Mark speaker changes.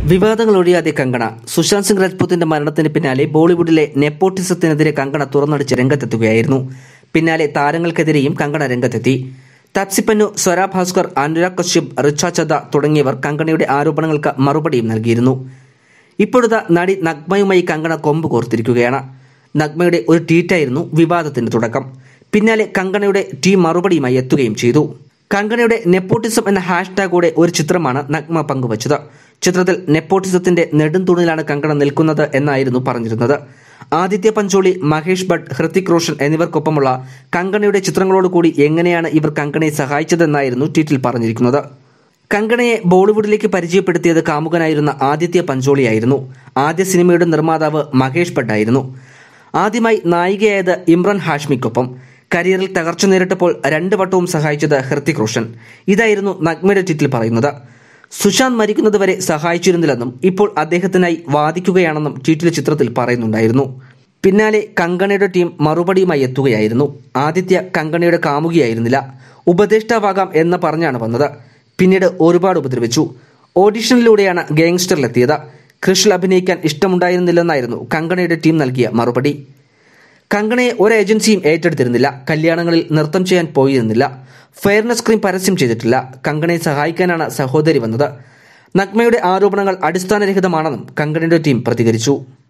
Speaker 1: വിവാദങ്ങൾ ഒഴിയാതെ കങ്കണ സുശാന്ത് സിംഗ് രാജ്പൂത്തിന്റെ മരണത്തിന് പിന്നാലെ ബോളിവുഡിലെ നെപ്പോട്ടിസത്തിനെതിരെ കങ്കണ തുറന്നടിച്ച് രംഗത്തെത്തുകയായിരുന്നു പിന്നാലെ താരങ്ങൾക്കെതിരെയും കങ്കണ രംഗത്തെത്തി തപ്സിപ്പന്നു സ്വര ഭാസ്കർ അനുരാഗ് കശ്യപ് റിച്ച ചദ്ദ തുടങ്ങിയവർ കങ്കണയുടെ ആരോപണങ്ങൾക്ക് മറുപടിയും നൽകിയിരുന്നു ഇപ്പോഴത്തെ നടി നഗ്മയുമായി കങ്കണ കൊമ്പ് കോർത്തിരിക്കുകയാണ് നഗ്മയുടെ ഒരു ട്വീറ്റായിരുന്നു വിവാദത്തിന്റെ തുടക്കം പിന്നാലെ കങ്കണയുടെ ടീം മറുപടിയുമായി എത്തുകയും ചെയ്തു കങ്കണയുടെ നെപ്പോട്ടിസം എന്ന ഹാഷ്ടാഗോടെ ഒരു ചിത്രമാണ് നഗ്മ പങ്കുവച്ചത് ചിത്രത്തിൽ നെപ്പോട്ടിസത്തിന്റെ നെടുംതൂണിലാണ് കങ്കണ നിൽക്കുന്നത് എന്നായിരുന്നു പറഞ്ഞിരുന്നത് ആദിത്യ പഞ്ചോളി മഹേഷ് ഭട്ട് ഹൃത്തിക് റോഷൻ എന്നിവർക്കൊപ്പമുള്ള കങ്കണയുടെ ചിത്രങ്ങളോട് കൂടി എങ്ങനെയാണ് ഇവർ കങ്കണയെ സഹായിച്ചതെന്നായിരുന്നു ട്വീറ്റിൽ പറഞ്ഞിരിക്കുന്നത് കങ്കണയെ ബോളിവുഡിലേക്ക് പരിചയപ്പെടുത്തിയത് കാമുകനായിരുന്ന ആദിത്യ പഞ്ചോളിയായിരുന്നു ആദ്യ സിനിമയുടെ നിർമ്മാതാവ് മഹേഷ് ഭട്ട് ആയിരുന്നു ആദ്യമായി നായികയായത് ഇമ്രാൻ ഹാഷ്മിക്കൊപ്പം കരിയറിൽ തകർച്ച നേരിട്ടപ്പോൾ രണ്ട് വട്ടവും സഹായിച്ചത് ഹൃത്തിക് റോഷൻ ഇതായിരുന്നു നഗ്മയുടെ ട്വീറ്റിൽ പറയുന്നത് സുശാന്ത് മരിക്കുന്നതുവരെ സഹായിച്ചിരുന്നില്ലെന്നും ഇപ്പോൾ അദ്ദേഹത്തിനായി വാദിക്കുകയാണെന്നും ട്വീറ്റിലെ ചിത്രത്തിൽ പറയുന്നുണ്ടായിരുന്നു പിന്നാലെ കങ്കണയുടെ ടീം മറുപടിയുമായി എത്തുകയായിരുന്നു ആദിത്യ കങ്കണയുടെ കാമുകിയായിരുന്നില്ല ഉപദേഷ്ടാവാകാം എന്ന് പറഞ്ഞാണ് വന്നത് പിന്നീട് ഒരുപാട് ഉപദ്രവിച്ചു ഓഡിഷനിലൂടെയാണ് ഗാങ്സ്റ്ററിലെത്തിയത് കൃഷിൽ അഭിനയിക്കാൻ ഇഷ്ടമുണ്ടായിരുന്നില്ലെന്നായിരുന്നു കങ്കണയുടെ ടീം നൽകിയ മറുപടി കങ്കണയെ ഒരു ഏജൻസിയും ഏറ്റെടുത്തിരുന്നില്ല കല്യാണങ്ങളിൽ നൃത്തം ചെയ്യാൻ പോയിരുന്നില്ല ഫെയർനെസ് ക്രീം പരസ്യം ചെയ്തിട്ടില്ല കങ്കണയെ സഹായിക്കാനാണ് സഹോദരി വന്നത് നഗ്മയുടെ ആരോപണങ്ങൾ അടിസ്ഥാനരഹിതമാണെന്നും കങ്കണയുടെ ടീം പ്രതികരിച്ചു